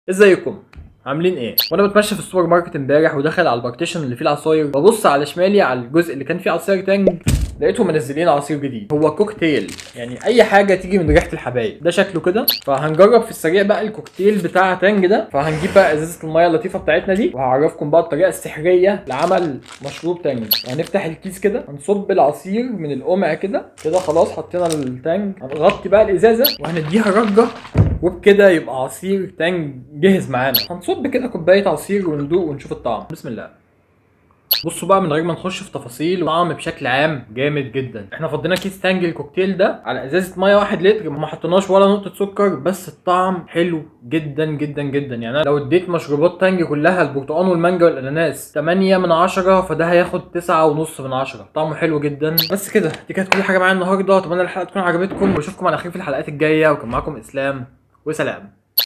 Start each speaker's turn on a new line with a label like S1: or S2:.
S1: ازيكم عاملين ايه وانا بتمشى في السوبر ماركت امبارح وداخل على البارتيشن اللي فيه العصاير ببص على شمالي على الجزء اللي كان فيه عصير تانج لقيتهم منزلين عصير جديد هو كوكتيل يعني اي حاجه تيجي من ريحه الحبايب ده شكله كده فهنجرب في السريع بقى الكوكتيل بتاع تانج ده فهنجيب بقى ازازه الميه اللطيفه بتاعتنا دي وهعرفكم بقى الطريقه السحريه لعمل مشروب تانج هنفتح الكيس كده هنصب العصير من القمع كده كده خلاص حطينا التانج هنغطي بقى الازازه وهنديها رجه وبكده يبقى عصير تانج جهز معانا هنصب كده كوبايه عصير وندوق ونشوف الطعم بسم الله بصوا بقى من غير ما نخش في تفاصيل طعم بشكل عام جامد جدا احنا فضينا كيس تانج الكوكتيل ده على ازازه ميه 1 لتر ما حطيناش ولا نقطه سكر بس الطعم حلو جدا جدا جدا يعني انا لو اديت مشروبات تانج كلها البرتقال والمانجا والاناناس 8 من 10 فده هياخد 9 ونص من 10 طعمه حلو جدا بس كده دي كانت كل حاجه معايا النهارده اتمنى الحلقه تكون عجبتكم واشوفكم على خير في الحلقات الجايه وكان معاكم اسلام وسلام